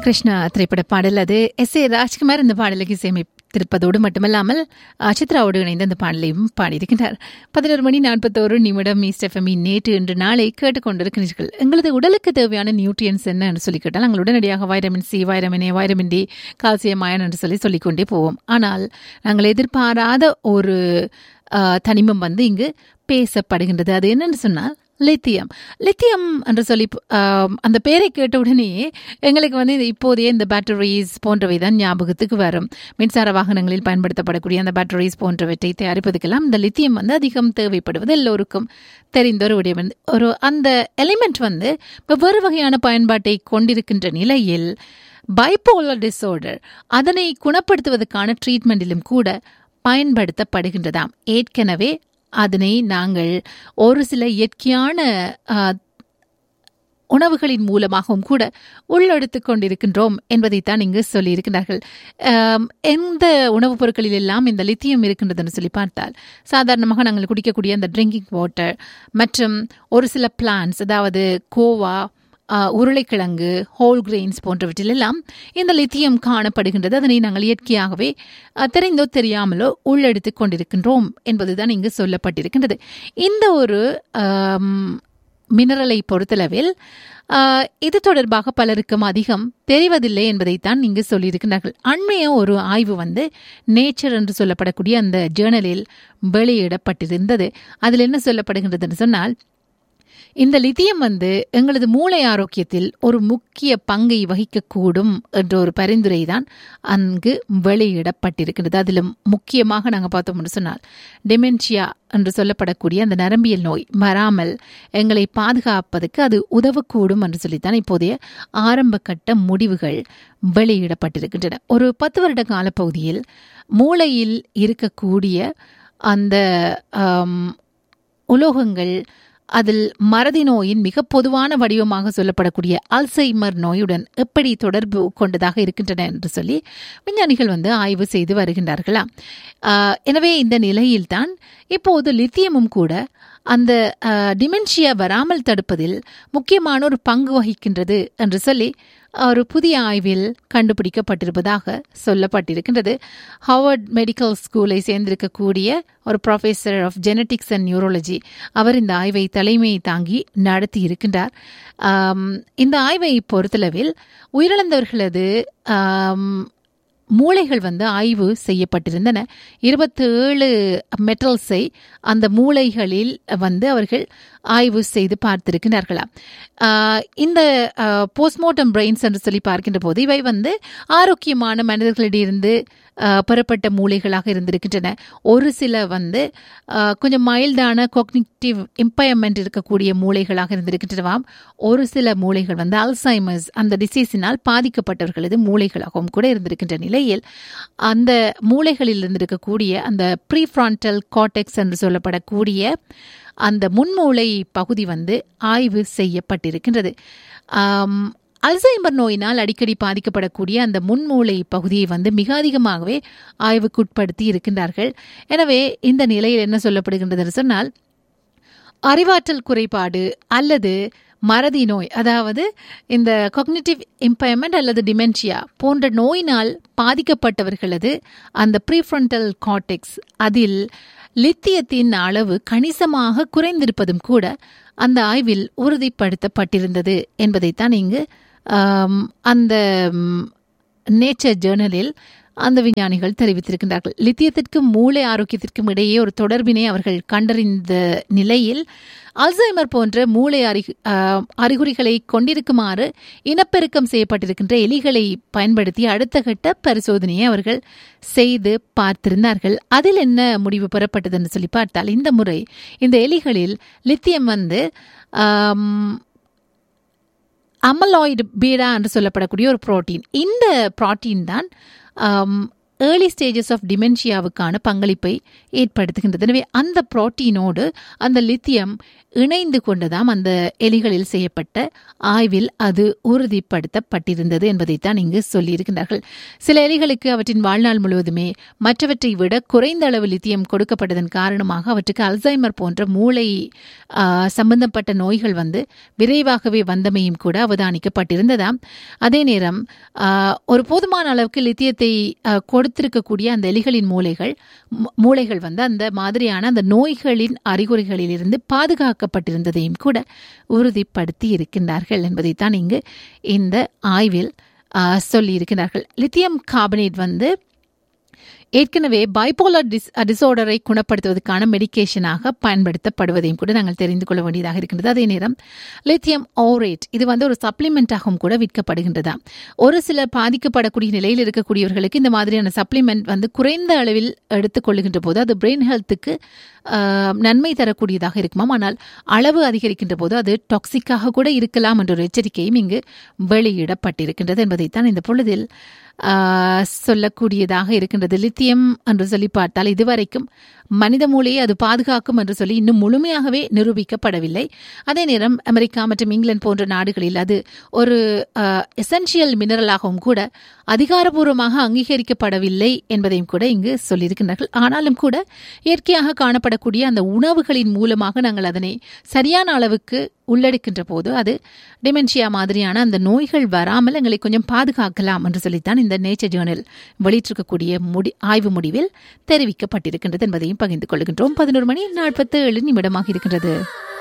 கிருஷ்ணா திரைப்பட பாடல் அது எஸ் ஏ ராஜ்குமார் இந்த பாடலுக்கு இசையமைத்திருப்பதோடு மட்டுமல்லாமல் அஹ், சித்ராவோடு இணைந்து அந்த பாடலையும் பாடியிருக்கின்றார் பதினோரு மணி நாற்பத்தோரு நிமிடம் ஈஸ்டெஃபமி நேற்று இன்று நாளை கேட்டுக்கொண்டிருக்கிறீர்கள் எங்களது உடலுக்கு தேவையான நியூட்ரியன்ஸ் என்ன என்று சொல்லி கேட்டால் நாங்கள் உடனடியாக vitamin C vitamin A vitamin D calcium iron என்று சொல்லி சொல்லிக்கொண்டே போவோம் ஆனால் நாங்கள் எதிர்பாராத ஒரு அஹ், தனிமம் வந்து இங்கு பேசப்படுகின்றது அது என்னன்னு சொன்னால் லித்தியம் லித்தியம் என்று சொல்லி ஆம், அந்த பேரை கேட்ட உடனே எங்களுக்கு வந்து இது இப்போதைய இந்த பேட்டரிஸ் போன்றவை தான் ஞாபகத்துக்கு வரும் மின்சார வாகனங்களில் பயன்படுத்தப்படக்கூடிய அந்த பேட்டரிஸ் போன்றவற்றை தயாரிப்பதற்கெல்லாம் இந்த லித்தியம் வந்து அதிகம் தேவைப்படுவது எல்லோருக்கும் தெரிந்த ஒரு விடயம் வந்து ஒரு அந்த எலிமெண்ட் வந்து வெவ்வேறு வகையான பயன்பாட்டை கொண்டிருக்கின்ற நிலையில் பைப்போலர் டிஸார்டர் அதனை குணப்படுத்துவதற்கான ட்ரீட்மெண்டிலும் கூட பயன்படுத்தப்படுகின்றதாம் ஏற்கனவே அதனை நாங்கள் ஒரு சில இயற்கையான ஆ, உணவுகளின் மூலமாகவும் கூட உள்ளெடுத்துக் கொண்டிருக்கின்றோம் என்பதைத்தான் இங்கு சொல்லியிருக்கிறார்கள் ஆம், எந்த உணவுப் பொருட்களில் எல்லாம் இந்த லித்தியம் இருக்கின்றதுன்னு சொல்லி பார்த்தால் சாதாரணமாக நாங்கள் குடிக்கக்கூடிய அந்த ட்ரிங்கிங் வாட்டர் மற்றும் ஒரு சில பிளான்ஸ் அதாவது கோவா ஆ, உருளைக்கிழங்கு ஹோல் கிரெயின்ஸ் போன்றவற்றிலெல்லாம் இந்த லித்தியம் காணப்படுகின்றது அதனை நாங்கள் இயற்கையாகவே ஆ, தெரிந்தோ தெரியாமலோ உள்ளெடுத்துக் கொண்டிருக்கின்றோம் என்பதுதான் இங்கு சொல்லப்பட்டிருக்கின்றது இந்த ஒரு ஆம், மினரலை பொறுத்தளவில் ஆ, இது தொடர்பாக பலருக்கும் அதிகம் தெரிவதில்லை என்பதைத்தான் இங்கு சொல்லியிருக்கிறார்கள் அண்மைய ஒரு ஆய்வு வந்து நேச்சர் என்று சொல்லப்படக்கூடிய அந்த ஜேர்னலில் வெளியிடப்பட்டிருந்தது அதில் என்ன சொல்லப்படுகின்றதுன்னு சொன்னால் இந்த லித்தியம் வந்து எங்களது மூளை ஆரோக்கியத்தில் ஒரு முக்கிய பங்கை வகிக்கக்கூடும் என்ற ஒரு பரிந்துரை தான் அங்கு வெளியிடப்பட்டிருக்கிறது அதிலும் முக்கியமாக நாங்கள் பார்த்தோம்னு சொன்னால் டெமென்ஷியா என்று சொல்லப்படக்கூடிய அந்த நரம்பியல் நோய் வராமல் எங்களை பாதுகாப்பதற்கு அது உதவக்கூடும் என்று சொல்லித்தான் இப்போதைய ஆரம்ப கட்ட முடிவுகள் வெளியிடப்பட்டிருக்கின்றன ஒரு பத்து வருட காலப்பகுதியில் மூளையில் இருக்கக்கூடிய அந்த ஆம், உலோகங்கள் அதில் மறதி நோயின் மிக பொதுவான வடிவமாக சொல்லப்படக்கூடிய அல்சைமர் நோயுடன் எப்படி தொடர்பு கொண்டதாக இருக்கின்றன என்று சொல்லி விஞ்ஞானிகள் வந்து ஆய்வு செய்து வருகின்றார்களாம் ஆஹ், எனவே இந்த நிலையில்தான் இப்போது லித்தியமும் கூட அந்த டிமென்ஷியா வராமல் தடுப்பதில் முக்கியமான ஒரு பங்கு வகிக்கின்றது என்று சொல்லி ஒரு புதிய ஆய்வில் கண்டுபிடிக்கப்பட்டிருப்பதாக சொல்லப்பட்டிருக்கின்றது ஹார்வர்ட் மெடிக்கல் ஸ்கூலை சேர்ந்திருக்கக்கூடிய ஒரு professor of genetics and neurology அவர் இந்த ஆய்வை தலைமையை தாங்கி நடத்தி இருக்கின்றார் ஆம், இந்த ஆய்வை பொறுத்தளவில் உயிரிழந்தவர்களது ஆம், மூளைகள் வந்து ஆய்வு செய்யப்பட்டிருந்தன இருபத்தி ஏழு மெட்டல்ஸை அந்த மூளைகளில் வந்து அவர்கள் ஆய்வு செய்து பார்த்திருக்கிறார்களாம் ஆஹ் இந்த போஸ்ட்மார்ட்டம் பிரெயின்ஸ் என்று சொல்லி பார்க்கின்ற போது இவை வந்து ஆரோக்கியமான மனிதர்களிடையிருந்து ஆஹ் பெறப்பட்ட மூளைகளாக இருந்திருக்கின்றன ஒரு சில வந்து ஆஹ் கொஞ்சம் மைல்டான காக்னிட்டிவ் இம்பயர்மெண்ட் இருக்கக்கூடிய மூளைகளாக இருந்திருக்கின்றனவாம் ஒரு சில மூளைகள் வந்து அல்சைமர்ஸ் அந்த டிசீஸினால் பாதிக்கப்பட்டவர்களது மூளைகளாகவும் கூட இருந்திருக்கின்ற நிலையில் அந்த மூளைகளில் இருந்திருக்கக்கூடிய அந்த ப்ரீஃப்ரான்டல் காட்டெக்ஸ் என்று சொல்லப்படக்கூடிய அந்த முன்மூளை பகுதி வந்து ஆய்வு செய்யப்பட்டிருக்கின்றது ஆம், அல்சைமர் நோயினால் அடிக்கடி பாதிக்கப்படக்கூடிய அந்த முன்மூளை பகுதியை வந்து மிக அதிகமாகவே ஆய்வுக்குட்படுத்தி இருக்கின்றார்கள் எனவே இந்த நிலையில் என்ன சொல்லப்படுகின்றது என்று சொன்னால் அறிவாற்றல் குறைபாடு அல்லது மறதி நோய் அதாவது இந்த காக்னிட்டிவ் இம்பயர்மெண்ட் அல்லது டிமென்ஷியா போன்ற நோயினால் பாதிக்கப்பட்டவர்களது அந்த ப்ரீஃப்ரண்டல் கார்டெக்ஸ் அதில் லித்தியத்தின் அளவு கணிசமாக குறைந்திருப்பதும் கூட அந்த ஆய்வில் உறுதிப்படுத்தப்பட்டிருந்தது என்பதைத்தான் இங்கு ஆம், அந்த நேச்சர் ஜேர்னலில் அந்த விஞ்ஞானிகள் தெரிவித்திருக்கின்றார்கள் லித்தியத்திற்கும் மூளை ஆரோக்கியத்திற்கும் இடையே ஒரு தொடர்பினை அவர்கள் கண்டறிந்த நிலையில் அல்சைமர் போன்ற மூளை அறி ஆஹ், அறிகுறிகளை கொண்டிருக்குமாறு இனப்பெருக்கம் செய்யப்பட்டிருக்கின்ற எலிகளை பயன்படுத்தி அடுத்த கட்ட பரிசோதனையை அவர்கள் செய்து பார்த்திருந்தார்கள் அதில் என்ன முடிவு பெறப்பட்டதுன்னு சொல்லி பார்த்தால் இந்த முறை இந்த எலிகளில் லித்தியம் வந்து ஆம், அமலாய்டு பீடா என்று சொல்லப்படக்கூடிய ஒரு புரோட்டீன் இந்த புரோட்டீன் தான் ஏர்லி ஸ்டேஜஸ் ஆஃப் டிமென்ஷியாவுக்கான பங்களிப்பை ஏற்படுத்துகின்றது எனவே அந்த புரோட்டீனோடு அந்த லித்தியம் இணைந்து கொண்டதாம் அந்த எலிகளில் செய்யப்பட்ட ஆய்வில் அது உறுதிப்படுத்தப்பட்டிருந்தது என்பதைத்தான் இங்கு சொல்லியிருக்கின்றார்கள் சில எலிகளுக்கு அவற்றின் வாழ்நாள் முழுவதுமே மற்றவற்றை விட குறைந்த அளவு லித்தியம் கொடுக்கப்பட்டதன் காரணமாக அவற்றுக்கு அல்சைமர் போன்ற மூளை ஆ, சம்பந்தப்பட்ட நோய்கள் வந்து விரைவாகவே வந்தமையும் கூட அவதானிக்கப்பட்டிருந்ததாம் அதே நேரம் ஆ, ஒரு போதுமான அளவுக்கு லித்தியத்தை ஆ, கொடுத்திருக்கக்கூடிய அந்த எலிகளின் மூளைகள் மூ- மூளைகள் வந்து அந்த மாதிரியான அந்த நோய்களின் அறிகுறிகளிலிருந்து பாதுகாக்கப்பட்டிருந்ததையும் கூட உறுதிப்படுத்தி இருக்கின்றார்கள் என்பதைத்தான் இங்கு இந்த ஆய்வில் ஆ, சொல்லியிருக்கிறார்கள் லித்தியம் கார்பனேட் வந்து ஏற்கனவே பைபோலர் டிஸ் டிசார்டரை குணப்படுத்துவதற்கான மெடிகேஷனாக பயன்படுத்தப்படுவதையும் கூட நாங்கள் தெரிந்து கொள்ள வேண்டியதாக இருக்கின்றது அதே நேரம் லித்தியம் ஓரேட் இது வந்து ஒரு சப்ளிமெண்ட்டாகவும் கூட விற்கப்படுகின்றதா ஒரு சில பாதிக்கப்படக்கூடிய நிலையில் இருக்கக்கூடியவர்களுக்கு இந்த மாதிரியான சப்ளிமெண்ட் வந்து குறைந்த அளவில் எடுத்துக்கொள்ளுகின்ற போது அது பிரெயின் ஹெல்த்துக்கு நன்மை தரக்கூடியதாக இருக்குமாம் ஆனால் அளவு அதிகரிக்கின்ற போது அது டாக்ஸிக்காக கூட இருக்கலாம் என்ற ஒரு எச்சரிக்கையும் இங்கு வெளியிடப்பட்டிருக்கின்றது என்பதைத்தான் இந்த பொழுதில் ஆஹ், சொல்லக்கூடியதாக இருக்கின்றது லித்தியம் என்று சொல்லி பார்த்தால் இதுவரைக்கும் மனித மூளையை அது பாதுகாக்கும் என்று சொல்லி இன்னும் முழுமையாகவே நிரூபிக்கப்படவில்லை அதே நேரம் அமெரிக்கா மற்றும் இங்கிலாந்து போன்ற நாடுகளில் அது ஒரு எசென்ஷியல் மினரலாகவும் கூட அதிகாரபூர்வமாக அங்கீகரிக்கப்படவில்லை என்பதையும் கூட இங்கு சொல்லியிருக்கின்றார்கள் ஆனாலும் கூட இயற்கையாக காணப்படக்கூடிய அந்த உணவுகளின் மூலமாக நாங்கள் அதனை சரியான அளவுக்கு உள்ளெடுக்கின்ற போது அது டிமென்ஷியா மாதிரியான அந்த நோய்கள் வராமல் எங்களை கொஞ்சம் பாதுகாக்கலாம் என்று சொல்லித்தான் இந்த நேச்சர் ஜேர்னல் வெளியிட்டிருக்கக்கூடிய முடி ஆய்வு முடிவில் தெரிவிக்கப்பட்டிருக்கின்றது என்பதையும் பகிர்ந்து கொள்கின்றோம் பதினோரு மணி நாற்பத்தி ஏழு நிமிடமாக இருக்கின்றது